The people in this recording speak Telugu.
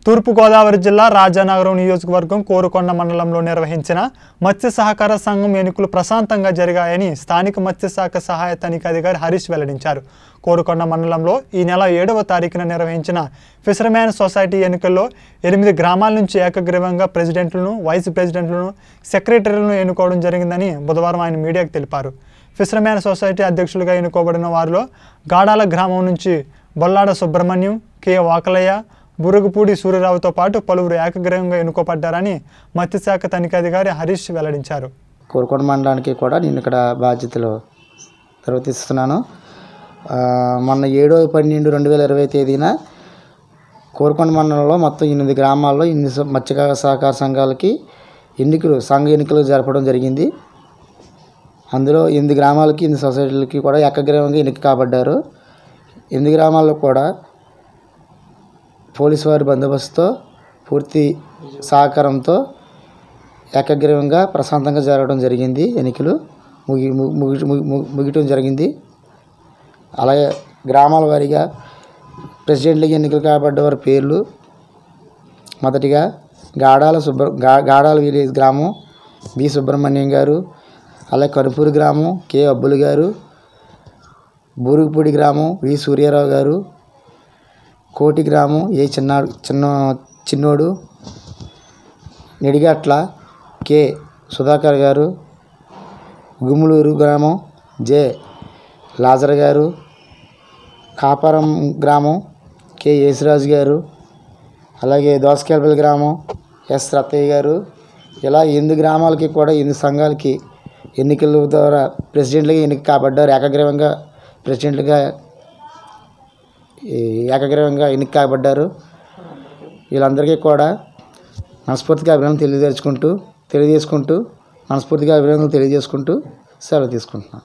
తూర్పుగోదావరి జిల్లా రాజానగరం నియోజకవర్గం కోరుకొండ మండలంలో నిర్వహించిన మత్స్య సహకార సంఘం ఎన్నికలు ప్రశాంతంగా జరిగాయని స్థానిక మత్స్యశాఖ సహాయ తనిఖాధికారి హరీష్ వెల్లడించారు కోరుకొండ మండలంలో ఈ నెల ఏడవ తారీఖున నిర్వహించిన ఫిషర్మ్యాన్ సొసైటీ ఎన్నికల్లో ఎనిమిది గ్రామాల నుంచి ఏకగ్రీవంగా ప్రెసిడెంట్లను వైస్ ప్రెసిడెంట్లను సెక్రటరీలను ఎన్నుకోవడం జరిగిందని బుధవారం ఆయన మీడియాకు తెలిపారు ఫిషర్మ్యాన్ సొసైటీ అధ్యక్షులుగా ఎన్నుకోబడిన వారిలో గాడాల గ్రామం నుంచి బొల్లాడ సుబ్రహ్మణ్యం కె వాకలయ్య బురుగుపూడి సూర్యరావుతో పాటు పలువురు ఏకగ్రీవంగా ఎన్నుకోబడ్డారని మత్స్యశాఖ తనిఖాధికారి హరీష్ వెల్లడించారు కోరుకొండ మండలానికి కూడా నేను ఇక్కడ బాధ్యతలు నిర్వర్తిస్తున్నాను ఆ, మొన్న ఏడో పన్నెండు రెండు వేల ఇరవై తేదీన కోరుకొండ మండలంలో మొత్తం ఎనిమిది గ్రామాల్లో ఎనిమిది స- మత్స్యకార సహకార సంఘాలకి ఎన్నికలు సంఘ ఎన్నికలు జరపడం జరిగింది అందులో ఎనిమిది గ్రామాలకి ఎనిమిది సొసైటీలకి కూడా ఏకగ్రీవంగా ఎన్నిక కాబడ్డారు ఎనిమిది గ్రామాల్లో కూడా పోలీసు వారి బందోబస్తుతో పూర్తి సహకారంతో ఏకగ్రీవంగా ప్రశాంతంగా జరగడం జరిగింది ఎన్నికలు ముగి ము- ముగి ముగి- ము- ముగియటం జరిగింది అలాగే గ్రామాల వారీగా ప్రెసిడెంట్లకి ఎన్నికలు కాబడ్డ వారి పేర్లు మొదటిగా గాడాల సుబ్ర గా గాడాల విలేజ్ గ్రామం బి సుబ్రహ్మణ్యం గారు అలాగే కనుపూరు గ్రామం కె అబ్బులు గారు బూరుగుపూడి గ్రామం వి సూర్యారావు గారు కోటి గ్రామం ఏ చిన్నాడు చిన్న చిన్నోడు నిడిగట్ల కె సుధాకర్ గారు గుమ్ములూరు గ్రామం జె లాజర్ గారు కాపారం గ్రామం కె యేసురాజు గారు అలాగే దోసకేపల్లి గ్రామం ఎస్ రత్తయ్య గారు ఇలా ఎనిమిది గ్రామాలకి కూడా ఎనిమిది సంఘాలకి ఎన్నికల ద్వారా ప్రెసిడెంట్లుగా ఎన్నిక కాబడ్డారు ఏకగ్రీవంగా ప్రెసిడెంట్లుగా ఈ ఏకగ్రీవంగా ఎన్నిక కాబడ్డారు వీళ్ళందరికీ కూడా మనస్ఫూర్తిగా అభినందనలు తెలియజేసుకుంటూ తెలియజేసుకుంటూ మనస్ఫూర్తిగా అభినందనలు తెలియజేసుకుంటూ సెలవు తీసుకుంటున్నాను